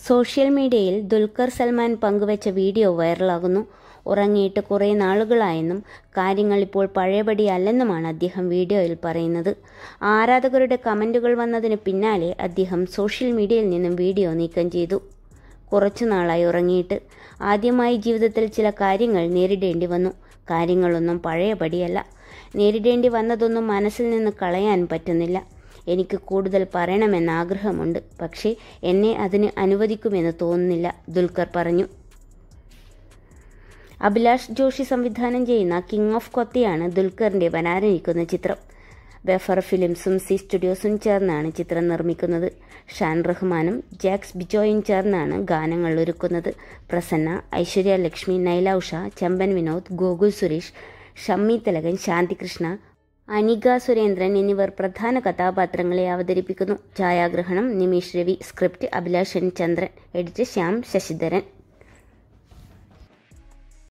social മീഡിയയിൽ ദുൽഖർ സൽമാൻ പങ്കുവച്ച video വൈറലാകുന്നു ഉറങ്ങിയിട്ട് കുറേ നാളുകളായെന്നും കാര്യങ്ങൾ ഇപ്പോൾ പഴയപടിയല്ലെന്നുമാണ് അദ്ദേഹം വീഡിയോയിൽ പറയുന്നത് ആരാധകരുടെ കമന്റുകൾ വന്നതിന് പിന്നാലെ അദ്ദേഹം സോഷ്യൽ മീഡിയയിൽ നിന്നും വീഡിയോ നീക്കം ചെയ്തു കുറച്ചു നാളായി ഉറങ്ങിയിട്ട് ആദ്യമായി ജീവിതത്തിൽ ചില കാര്യങ്ങൾ നേരിടേണ്ടി വന്നു കാര്യങ്ങളൊന്നും പഴയപടിയല്ല നേരിടേണ്ടി വന്നതൊന്നും മനസ്സിൽ നിന്ന് കളയാൻ പറ്റുന്നില്ല എനിക്ക് കൂടുതൽ പറയണമെന്ന ആഗ്രഹമുണ്ട് പക്ഷേ എന്നെ അതിന് അനുവദിക്കുമെന്ന് തോന്നുന്നില്ല ദുൽഖർ പറഞ്ഞു അഭിലാഷ് ജോഷി സംവിധാനം ചെയ്യുന്ന കിങ് ഓഫ് കൊത്തയാണ് ദുൽഖറിന്റെ വരാനിരിക്കുന്ന ചിത്രം ബെഫർ ഫിലിംസും സി സ്റ്റുഡിയോസും ചേർന്നാണ് ചിത്രം നിർമ്മിക്കുന്നത് ഷാൻ റഹ്മാനും ജാക്സ് ബിജോയും ചേർന്നാണ് ഗാനങ്ങൾ ഒരുക്കുന്നത് പ്രസന്ന ഐശ്വര്യ ലക്ഷ്മി നൈല ഉഷ ചമ്പൻ വിനോദ് ഗോകുൽ സുരേഷ് ഷമ്മി തിലകൻ ശാന്തികൃഷ്ണ അനിക സുരേന്ദ്രൻ എന്നിവർ പ്രധാന കഥാപാത്രങ്ങളെ അവതരിപ്പിക്കുന്നു ഛായാഗ്രഹണം നിമീഷ് രവി സ്ക്രിപ്റ്റ് അഭിലാഷൻ ചന്ദ്രൻ എഡിറ്റ് ശ്യാം ശശിധരൻ